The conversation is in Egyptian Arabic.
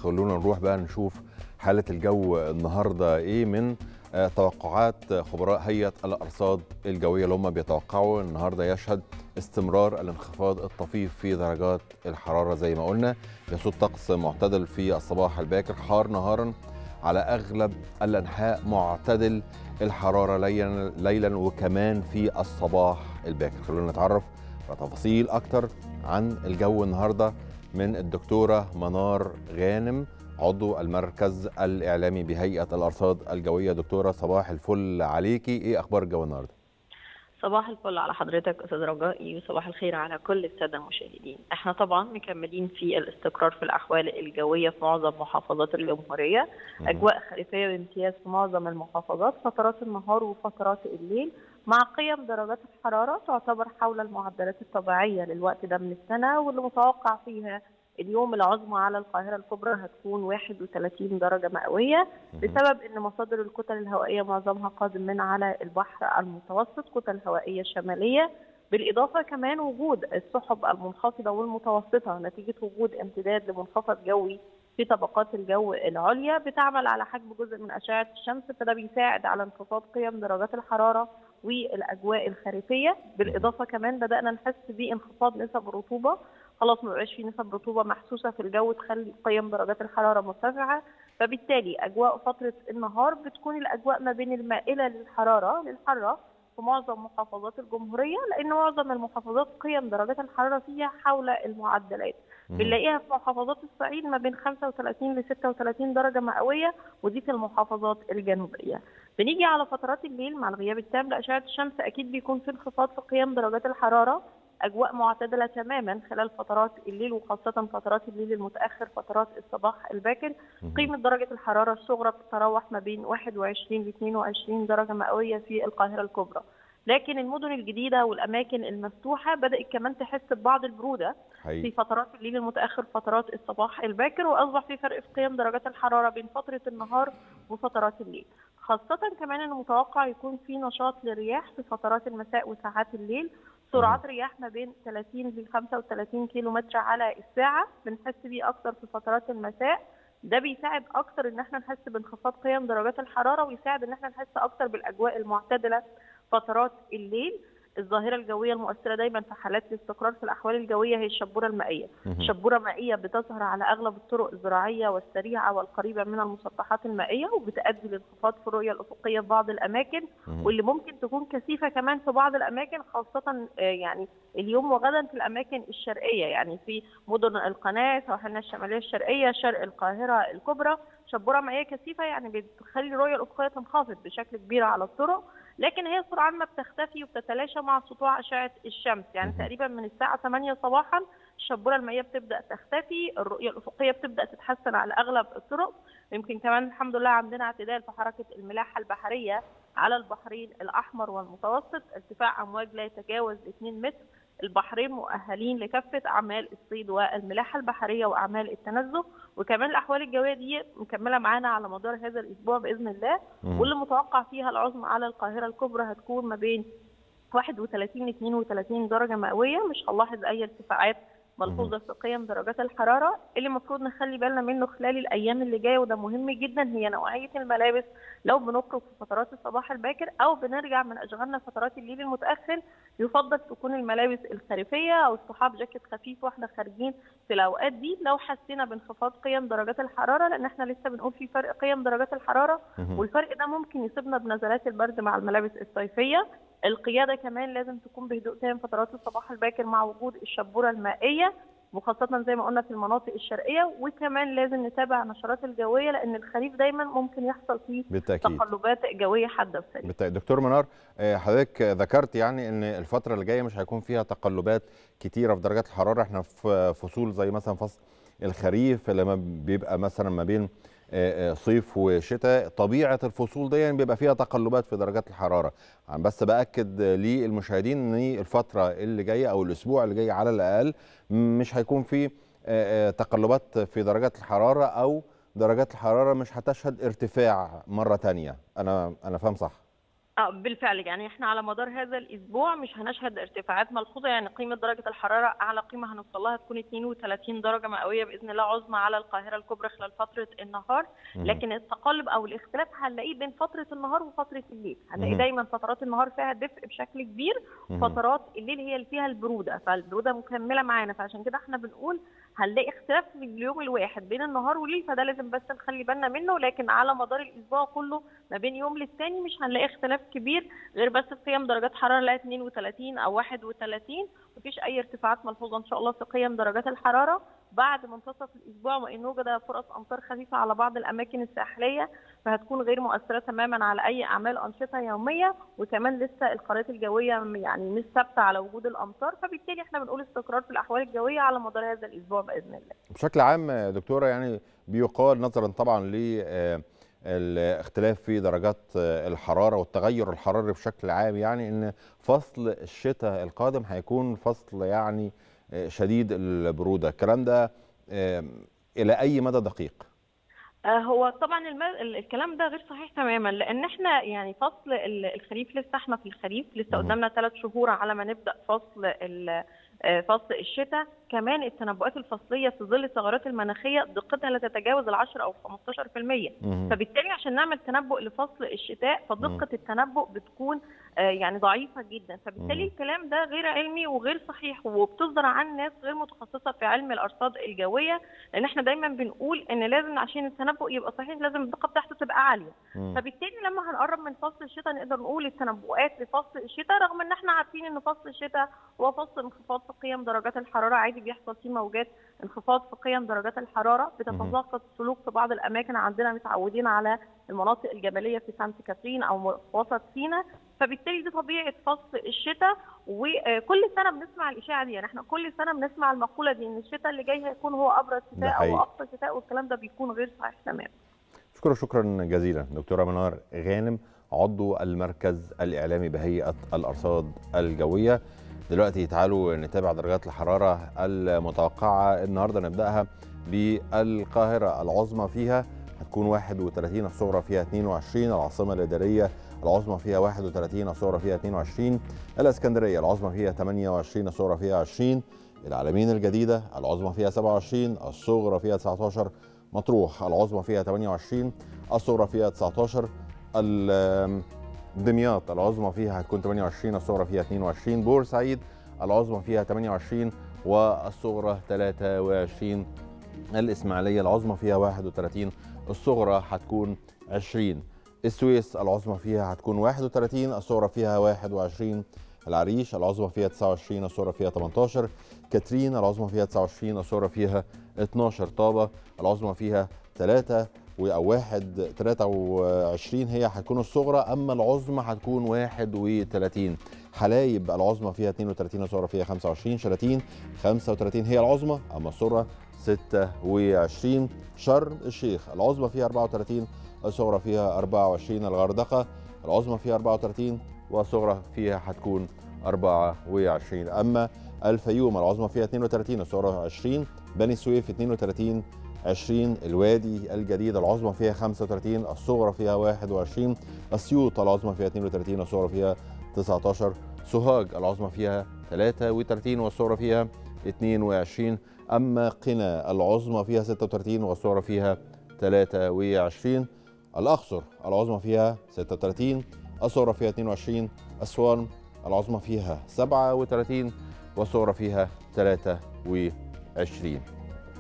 خلونا نروح بقى نشوف حالة الجو النهاردة إيه من آه، توقعات خبراء هيئة الأرصاد الجوية اللي هم بيتوقعوا النهاردة يشهد استمرار الانخفاض الطفيف في درجات الحرارة زي ما قلنا يسود طقس معتدل في الصباح الباكر حار نهارا على أغلب الأنحاء معتدل الحرارة ليلا, ليلا وكمان في الصباح الباكر خلونا نتعرف على تفاصيل أكتر عن الجو النهارده من الدكتورة منار غانم عضو المركز الإعلامي بهيئة الأرصاد الجوية دكتورة صباح الفل عليكي إيه أخبار الجو النهارده؟ صباح الفل على حضرتك استاذ رجائي وصباح الخير على كل الساده المشاهدين احنا طبعا مكملين في الاستقرار في الاحوال الجويه في معظم محافظات الجمهوريه اجواء خريفيه بامتياز في معظم المحافظات فترات النهار وفترات الليل مع قيم درجات الحراره تعتبر حول المعدلات الطبيعيه للوقت ده من السنه واللي متوقع فيها اليوم العظمى على القاهرة الكبرى هتكون 31 درجة مئوية بسبب أن مصادر الكتل الهوائية معظمها قادم من على البحر المتوسط كتل هوائية شمالية بالإضافة كمان وجود السحب المنخفضة والمتوسطة نتيجة وجود امتداد لمنخفض جوي في طبقات الجو العليا بتعمل على حجب جزء من أشعة الشمس فده بيساعد على انخفاض قيم درجات الحرارة والاجواء الخريفيه بالاضافه كمان بدانا نحس بانخفاض نسب الرطوبه خلاص ما بقاش في نسب رطوبه محسوسه في الجو تخلي قيم درجات الحراره مرتفعه فبالتالي اجواء فتره النهار بتكون الاجواء ما بين المائله للحراره للحره في معظم محافظات الجمهوريه لان معظم المحافظات قيم درجات الحراره فيها حول المعدلات بنلاقيها في محافظات الصعيد ما بين 35 ل 36 درجه مئويه ودي في المحافظات الجنوبيه. بنيجي على فترات الليل مع الغياب التام لاشعه الشمس اكيد بيكون في انخفاض في قيم درجات الحراره اجواء معتدله تماما خلال فترات الليل وخاصه فترات الليل المتاخر فترات الصباح الباكر قيمه درجه الحراره الصغرى بتتراوح ما بين 21 ل 22 درجه مئويه في القاهره الكبرى لكن المدن الجديده والاماكن المفتوحه بدات كمان تحس ببعض البروده حقيقي. في فترات الليل المتاخر فترات الصباح الباكر واصبح في فرق في قيم درجات الحراره بين فتره النهار وفترات الليل خاصة كمان انه متوقع يكون في نشاط للرياح في فترات المساء وساعات الليل سرعات رياح ما بين 30 ل 35 كيلو متر على الساعة بنحس بيه أكتر في فترات المساء ده بيساعد أكتر إن احنا نحس بانخفاض قيم درجات الحرارة ويساعد إن احنا نحس أكتر بالأجواء المعتدلة فترات الليل الظاهرة الجوية المؤثرة دايما في حالات الاستقرار في الأحوال الجوية هي الشبورة المائية شبورة مائية بتظهر على أغلب الطرق الزراعية والسريعة والقريبة من المسطحات المائية وبتؤدي لانخفاض في الرؤية الأفقية في بعض الأماكن واللي ممكن تكون كثيفة كمان في بعض الأماكن خاصة يعني اليوم وغدا في الأماكن الشرقية يعني في مدن القناة سواحلنا الشمالية الشرقية شرق القاهرة الكبرى شبورة مائية كثيفة يعني بتخلي الرؤية الأفقية تنخفض بشكل كبير على الطرق لكن هي سرعان ما بتختفي وبتتلاشى مع سطوع اشعه الشمس يعني تقريبا من الساعه 8 صباحا الشبوره المائيه بتبدا تختفي الرؤيه الافقيه بتبدا تتحسن على اغلب الطرق يمكن كمان الحمد لله عندنا اعتدال في حركه الملاحه البحريه على البحرين الاحمر والمتوسط ارتفاع امواج لا يتجاوز 2 متر البحرين مؤهلين لكافه اعمال الصيد والملاحه البحريه واعمال التنزه وكمان الاحوال الجويه دي مكمله معانا على مدار هذا الاسبوع باذن الله واللي متوقع فيها العظمى على القاهره الكبرى هتكون ما بين 31 ل 32 درجه مئويه مش هنلاحظ اي ارتفاعات ملحوظه في قيم درجات الحراره اللي المفروض نخلي بالنا منه خلال الايام اللي جايه وده مهم جدا هي نوعيه الملابس لو بنخرج في فترات الصباح الباكر او بنرجع من اشغالنا فترات الليل المتاخر يفضل تكون الملابس الخريفيه او اصطحاب جاكيت خفيف واحنا خارجين في الاوقات دي لو حسينا بانخفاض قيم درجات الحراره لان احنا لسه بنقول في فرق قيم درجات الحراره والفرق ده ممكن يصيبنا بنزلات البرد مع الملابس الصيفيه القياده كمان لازم تكون بهدوء تام فترات الصباح الباكر مع وجود الشبوره المائيه وخاصة زي ما قلنا في المناطق الشرقية وكمان لازم نتابع النشرات الجوية لأن الخريف دايما ممكن يحصل فيه بالتأكيد. تقلبات جوية حادة وسريعة. بالتأكيد. دكتور منار حضرتك ذكرت يعني أن الفترة اللي جاية مش هيكون فيها تقلبات كتيرة في درجات الحرارة احنا في فصول زي مثلا فصل الخريف لما بيبقى مثلا ما بين صيف وشتاء طبيعه الفصول دي بيبقى فيها تقلبات في درجات الحراره بس باكد للمشاهدين ان الفتره اللي جايه او الاسبوع اللي جاي على الاقل مش هيكون في تقلبات في درجات الحراره او درجات الحراره مش هتشهد ارتفاع مره ثانيه انا انا فاهم صح اه بالفعل يعني احنا على مدار هذا الاسبوع مش هنشهد ارتفاعات ملحوظه يعني قيمه درجه الحراره اعلى قيمه هنوصل لها تكون 32 درجه مئويه باذن الله عظمى على القاهره الكبرى خلال فتره النهار لكن التقلب او الاختلاف هنلاقيه بين فتره النهار وفتره الليل هنلاقي مهم. دايما فترات النهار فيها دفء بشكل كبير مهم. فترات الليل هي اللي فيها البروده فالبروده مكمله معانا فعشان كده احنا بنقول هنلاقي اختلاف في اليوم الواحد بين النهار والليل فده لازم بس نخلي بالنا منه لكن على مدار الاسبوع كله ما بين يوم للتاني مش هنلاقي اختلاف كبير غير بس في قيم درجات حراره لا 32 او 31 مفيش اي ارتفاعات ملحوظه ان شاء الله في قيم درجات الحراره بعد منتصف الاسبوع وان وجد فرص امطار خفيفه على بعض الاماكن الساحليه فهتكون غير مؤثره تماما على اي اعمال انشطه يوميه وكمان لسه القارات الجويه يعني مش ثابته على وجود الامطار فبالتالي احنا بنقول استقرار في الاحوال الجويه على مدار هذا الاسبوع باذن الله. بشكل عام آه، دكتوره يعني بيقال نظرا طبعا ل آه، الاختلاف في درجات آه، الحراره والتغير الحراري بشكل عام يعني ان فصل الشتاء القادم هيكون فصل يعني آه، شديد البروده الكلام ده آه، الى اي مدى دقيق آه، هو طبعا الم... ال- الكلام ده غير صحيح تماما لان احنا يعني فصل ال- الخريف لسه احنا في الخريف لسه مهم. قدامنا ثلاث شهور على ما نبدا فصل ال- آه، فصل الشتاء كمان التنبؤات الفصليه في ظل الثغرات المناخيه دقتها لا تتجاوز ال 10 او 15% مهم. فبالتالي عشان نعمل تنبؤ لفصل الشتاء فدقه التنبؤ بتكون آه، يعني ضعيفه جدا فبالتالي مم. الكلام ده غير علمي وغير صحيح وبتصدر عن ناس غير متخصصه في علم الارصاد الجويه لان احنا دايما بنقول ان لازم عشان التنبؤ يبقى صحيح لازم الدقه بتاعته تبقى عاليه مم. فبالتالي لما هنقرب من فصل الشتاء نقدر نقول التنبؤات لفصل الشتاء رغم ان احنا عارفين ان فصل الشتاء هو فصل انخفاض في قيم درجات الحراره عادي بيحصل فيه موجات انخفاض في قيم درجات الحراره بتتساقط سلوك في بعض الاماكن عندنا متعودين على المناطق الجبليه في سانت كاترين او وسط سيناء فبالتالي دي طبيعه فصل الشتاء وكل سنه بنسمع الاشاعه دي يعني احنا كل سنه بنسمع المقوله دي ان الشتاء اللي جاي هيكون هو ابرد ده شتاء حقيقي. او اقصى شتاء والكلام ده بيكون غير صحيح تماما شكرا شكرا جزيلا دكتوره منار غانم عضو المركز الاعلامي بهيئه الارصاد الجويه دلوقتي تعالوا نتابع درجات الحراره المتوقعه النهارده نبداها بالقاهره العظمى فيها هتكون 31 الصغرى فيها 22 العاصمه الاداريه العظمى فيها 31 الصغرى فيها 22 الاسكندريه العظمى فيها 28 الصغرى فيها 20 العلمين الجديده العظمى فيها 27 الصغرى فيها 19 مطروح العظمى فيها 28 الصغرى فيها 19 ال- دمياط العظمى فيها هتكون 28 الصغرى فيها 22 بورسعيد العظمى فيها 28 والصغرى 23 الإسماعيلية العظمى فيها 31 الصغرى هتكون 20 السويس العظمى فيها هتكون 31 الصغرى فيها 21 العريش العظمى فيها 29 الصغرى فيها 18 كاترين العظمى فيها 29 الصغرى فيها 12 طابة العظمى فيها 3 و- او 1 23 هي هتكون الصغرى اما العظمى هتكون 31 حلايب العظمى فيها 32 الصغرى فيها 25 شلاتين 35 هي العظمى اما الصغرى 26 شرم الشيخ العظمى فيها 34 الصغرى فيها 24 الغردقه العظمى فيها 34 والصغرى فيها هتكون 24 اما الفيوم العظمى فيها 32 الصغرى 20 بني سويف 32 20 الوادي الجديد العظمى فيها 35 الصغرى فيها 21 اسيوط العظمى فيها 32 الصغرى فيها 19 سوهاج العظمى فيها 33 والصغرى فيها 22 اما قنا العظمى فيها 36 والصغرى فيها 23 الاقصر العظمى فيها 36 الصغرى فيها 22 اسوان العظمى فيها 37 والصغرى فيها 23